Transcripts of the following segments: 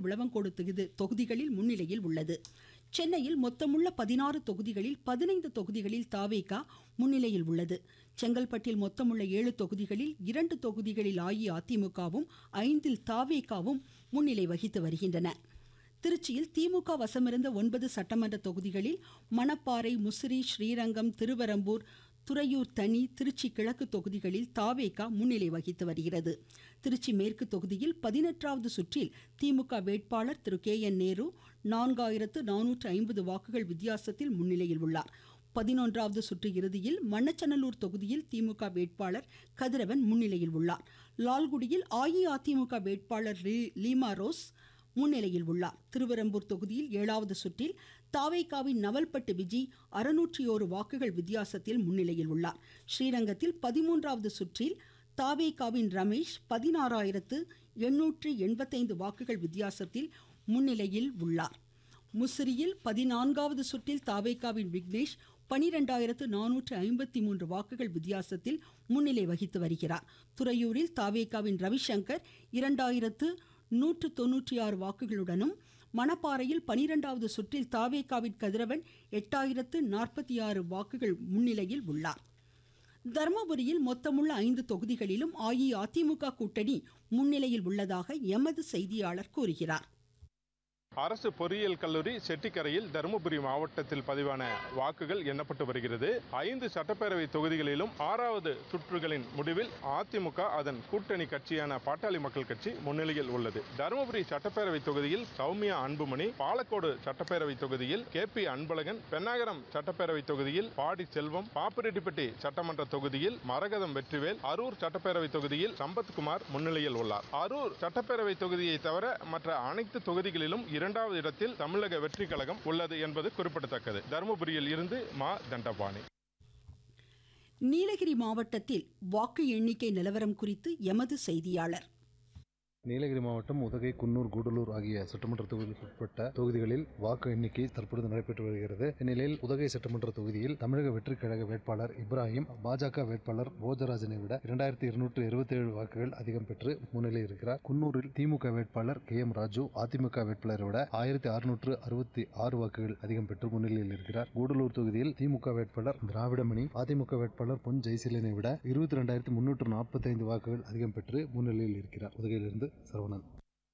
திண்டுக்கல் விளவங்கோடு தொகுதி தொகுதிகளில் முன்னிலையில் உள்ளது சென்னையில் மொத்தமுள்ள பதினாறு தொகுதிகளில் பதினைந்து தொகுதிகளில் தாவேகா முன்னிலையில் உள்ளது செங்கல்பட்டில் மொத்தமுள்ள ஏழு தொகுதிகளில் இரண்டு தொகுதிகளில் அஇஅதிமுகவும் ஐந்தில் தாவேகாவும் முன்னிலை வகித்து வருகின்றன திருச்சியில் திமுக வசமிருந்த ஒன்பது சட்டமன்ற தொகுதிகளில் மணப்பாறை முசிறி ஸ்ரீரங்கம் திருவரம்பூர் துறையூர் தனி திருச்சி கிழக்கு தொகுதிகளில் தாவேகா முன்னிலை வகித்து வருகிறது திருச்சி மேற்கு தொகுதியில் பதினெட்டாவது சுற்றில் திமுக வேட்பாளர் திரு கே என் நேரு நான்காயிரத்து நானூற்று ஐம்பது வாக்குகள் வித்தியாசத்தில் முன்னிலையில் உள்ளார் பதினொன்றாவது சுற்று இறுதியில் மண்ணச்சநல்லூர் தொகுதியில் திமுக வேட்பாளர் கதிரவன் முன்னிலையில் உள்ளார் லால்குடியில் அஇஅதிமுக வேட்பாளர் லீமா ரோஸ் முன்னிலையில் உள்ளார் திருவரம்பூர் தொகுதியில் ஏழாவது சுற்றில் தாவேகாவின் நவல்பட்டு விஜி அறுநூற்றி ஓரு வாக்குகள் வித்தியாசத்தில் முன்னிலையில் உள்ளார் ஸ்ரீரங்கத்தில் பதிமூன்றாவது சுற்றில் தாவேகாவின் ரமேஷ் பதினாறாயிரத்து எண்ணூற்று எண்பத்தைந்து வாக்குகள் வித்தியாசத்தில் முன்னிலையில் உள்ளார் முசிறியில் பதினான்காவது சுற்றில் தாவேகாவின் விக்னேஷ் பனிரெண்டாயிரத்து நானூற்று ஐம்பத்தி மூன்று வாக்குகள் வித்தியாசத்தில் முன்னிலை வகித்து வருகிறார் துறையூரில் தாவேகாவின் ரவிசங்கர் இரண்டாயிரத்து நூற்று தொன்னூற்றி ஆறு வாக்குகளுடனும் மணப்பாறையில் பனிரெண்டாவது சுற்றில் தாவேகாவின் கதிரவன் எட்டாயிரத்து நாற்பத்தி ஆறு வாக்குகள் முன்னிலையில் உள்ளார் தருமபுரியில் மொத்தமுள்ள ஐந்து தொகுதிகளிலும் அஇஅதிமுக கூட்டணி முன்னிலையில் உள்ளதாக எமது செய்தியாளர் கூறுகிறார் அரசு பொறியியல் கல்லூரி செட்டிக்கரையில் தருமபுரி மாவட்டத்தில் பதிவான வாக்குகள் எண்ணப்பட்டு வருகிறது ஐந்து சட்டப்பேரவை தொகுதிகளிலும் ஆறாவது சுற்றுகளின் முடிவில் அதிமுக அதன் கூட்டணி கட்சியான பாட்டாளி மக்கள் கட்சி முன்னிலையில் உள்ளது தருமபுரி சட்டப்பேரவை தொகுதியில் சௌமியா அன்புமணி பாலக்கோடு சட்டப்பேரவை தொகுதியில் கே பி அன்பழகன் பெண்ணாகரம் சட்டப்பேரவை தொகுதியில் பாடி செல்வம் பாப்பிரெட்டிப்பட்டி சட்டமன்ற தொகுதியில் மரகதம் வெற்றிவேல் அரூர் சட்டப்பேரவை தொகுதியில் சம்பத்குமார் முன்னிலையில் உள்ளார் அரூர் சட்டப்பேரவை தொகுதியை தவிர மற்ற அனைத்து தொகுதிகளிலும் இரண்டாவது இடத்தில் தமிழக வெற்றி கழகம் உள்ளது என்பது குறிப்பிடத்தக்கது தருமபுரியில் இருந்து மா தண்டபாணி நீலகிரி மாவட்டத்தில் வாக்கு எண்ணிக்கை நிலவரம் குறித்து எமது செய்தியாளர் நீலகிரி மாவட்டம் உதகை குன்னூர் கூடலூர் ஆகிய சட்டமன்ற தொகுதிகளுக்கு உட்பட்ட தொகுதிகளில் வாக்கு எண்ணிக்கை தற்பொழுது நடைபெற்று வருகிறது இந்நிலையில் உதகை சட்டமன்ற தொகுதியில் தமிழக வெற்றிக் கழக வேட்பாளர் இப்ராஹிம் பாஜக வேட்பாளர் போஜராஜனை விட இரண்டாயிரத்தி இருநூற்று இருபத்தி ஏழு வாக்குகள் அதிகம் பெற்று முன்னிலை இருக்கிறார் குன்னூரில் திமுக வேட்பாளர் கே எம் ராஜு அதிமுக வேட்பாளரை விட ஆயிரத்தி அறுநூற்று அறுபத்தி ஆறு வாக்குகள் அதிகம் பெற்று முன்னிலையில் இருக்கிறார் கூடலூர் தொகுதியில் திமுக வேட்பாளர் திராவிடமணி அதிமுக வேட்பாளர் பொன் ஜெயசீலனை விட இருபத்தி ரெண்டாயிரத்தி முன்னூற்று நாற்பத்தி ஐந்து வாக்குகள் அதிகம் பெற்று முன்னிலையில் இருக்கிறார் உதகையிலிருந்து சரவணன்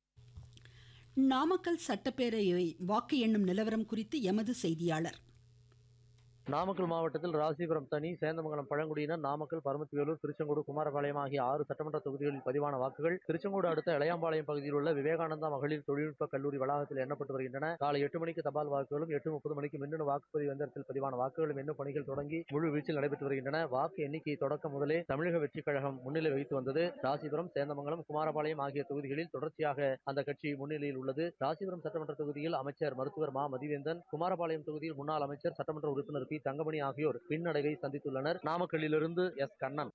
நாமக்கல் சட்டப்பேரவை வாக்கு எண்ணும் நிலவரம் குறித்து எமது செய்தியாளர் நாமக்கல் மாவட்டத்தில் ராசிபுரம் தனி சேந்தமங்கலம் பழங்குடியினர் நாமக்கல் பரமத்திவேலூர் திருச்செங்கோடு குமாரபாளையம் ஆகிய ஆறு சட்டமன்ற தொகுதிகளில் பதிவான வாக்குகள் திருச்செங்கோடு அடுத்த இளையாம்பாளையம் பகுதியில் உள்ள விவேகானந்தா மகளிர் தொழில்நுட்ப கல்லூரி வளாகத்தில் எண்ணப்பட்டு வருகின்றன காலை எட்டு மணிக்கு தபால் வாக்குகளும் எட்டு முப்பது மணிக்கு மின்னணு வாக்குப்பதிவு எந்திரத்தில் பதிவான வாக்குகளும் எண்ணும் பணிகள் தொடங்கி முழு வீச்சில் நடைபெற்று வருகின்றன வாக்கு எண்ணிக்கை தொடக்கம் முதலே தமிழக வெற்றிக் கழகம் முன்னிலை வகித்து வந்தது ராசிபுரம் சேந்தமங்கலம் குமாரபாளையம் ஆகிய தொகுதிகளில் தொடர்ச்சியாக அந்த கட்சி முன்னிலையில் உள்ளது ராசிபுரம் சட்டமன்ற தொகுதியில் அமைச்சர் மருத்துவர் மா மதிவேந்தன் குமாரபாளையம் தொகுதியில் முன்னாள் அமைச்சர் சட்டமன்ற உறுப்பினர் பி தங்கமணி ஆகியோர் பின்னடைவை சந்தித்துள்ளனர் நாமக்கல்லிலிருந்து எஸ் கண்ணன்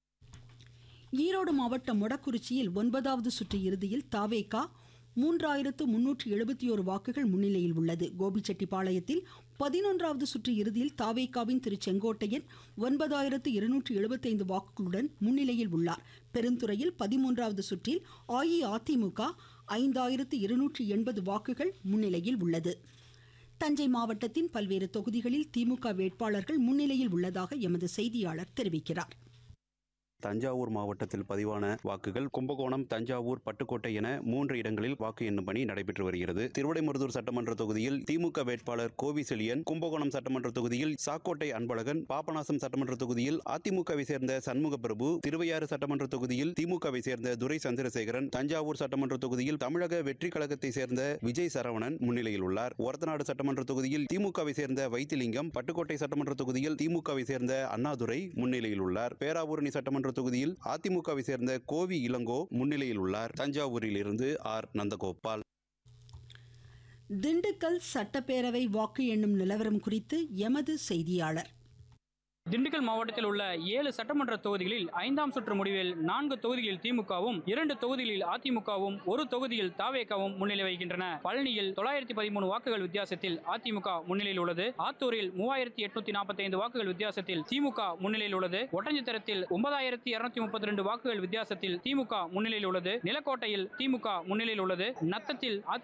ஈரோடு மாவட்டம் மொடக்குறிச்சியில் ஒன்பதாவது சுற்று இறுதியில் தாவேகா மூன்றாயிரத்து முன்னூற்று எழுபத்தி ஒரு வாக்குகள் முன்னிலையில் உள்ளது கோபிச்செட்டிப்பாளையத்தில் பதினொன்றாவது சுற்று இறுதியில் தாவேகாவின் திரு செங்கோட்டையன் ஒன்பதாயிரத்து இருநூற்று எழுபத்தைந்து வாக்குகளுடன் முன்னிலையில் உள்ளார் பெருந்துறையில் பதிமூன்றாவது சுற்றில் அஇஅதிமுக ஐந்தாயிரத்து இருநூற்று எண்பது வாக்குகள் முன்னிலையில் உள்ளது தஞ்சை மாவட்டத்தின் பல்வேறு தொகுதிகளில் திமுக வேட்பாளர்கள் முன்னிலையில் உள்ளதாக எமது செய்தியாளர் தெரிவிக்கிறார் தஞ்சாவூர் மாவட்டத்தில் பதிவான வாக்குகள் கும்பகோணம் தஞ்சாவூர் பட்டுக்கோட்டை என மூன்று இடங்களில் வாக்கு எண்ணும் பணி நடைபெற்று வருகிறது திருவிடைமருதூர் சட்டமன்ற தொகுதியில் திமுக வேட்பாளர் கோவி செழியன் கும்பகோணம் சட்டமன்ற தொகுதியில் சாக்கோட்டை அன்பழகன் பாபநாசம் சட்டமன்ற தொகுதியில் அதிமுகவை சேர்ந்த சண்முக பிரபு திருவையாறு சட்டமன்ற தொகுதியில் திமுகவை சேர்ந்த துரை சந்திரசேகரன் தஞ்சாவூர் சட்டமன்ற தொகுதியில் தமிழக வெற்றி கழகத்தை சேர்ந்த விஜய் சரவணன் முன்னிலையில் உள்ளார் ஒரத்தநாடு சட்டமன்ற தொகுதியில் திமுகவை சேர்ந்த வைத்திலிங்கம் பட்டுக்கோட்டை சட்டமன்ற தொகுதியில் திமுகவை சேர்ந்த அண்ணாதுரை முன்னிலையில் உள்ளார் பேராவூரணி சட்டமன்ற தொகுதியில் அதிமுகவை சேர்ந்த கோவி இளங்கோ முன்னிலையில் உள்ளார் தஞ்சாவூரில் இருந்து ஆர் நந்தகோபால் திண்டுக்கல் சட்டப்பேரவை வாக்கு எண்ணும் நிலவரம் குறித்து எமது செய்தியாளர் திண்டுக்கல் மாவட்டத்தில் உள்ள ஏழு சட்டமன்ற தொகுதிகளில் ஐந்தாம் சுற்று முடிவில் நான்கு தொகுதிகளில் திமுகவும் இரண்டு தொகுதிகளில் அதிமுகவும் ஒரு தொகுதியில் தாவேகாவும் முன்னிலை வகிக்கின்றன பழனியில் தொள்ளாயிரத்தி பதிமூணு வாக்குகள் வித்தியாசத்தில் அதிமுக முன்னிலையில் உள்ளது ஆத்தூரில் மூவாயிரத்தி எட்நூத்தி நாற்பத்தி ஐந்து வாக்குகள் வித்தியாசத்தில் திமுக முன்னிலையில் உள்ளது ஒட்டஞ்சத்திரத்தில் ஒன்பதாயிரத்தி இருநூத்தி முப்பத்தி ரெண்டு வாக்குகள் வித்தியாசத்தில் திமுக முன்னிலையில் உள்ளது நிலக்கோட்டையில் திமுக முன்னிலையில் உள்ளது நத்தத்தில்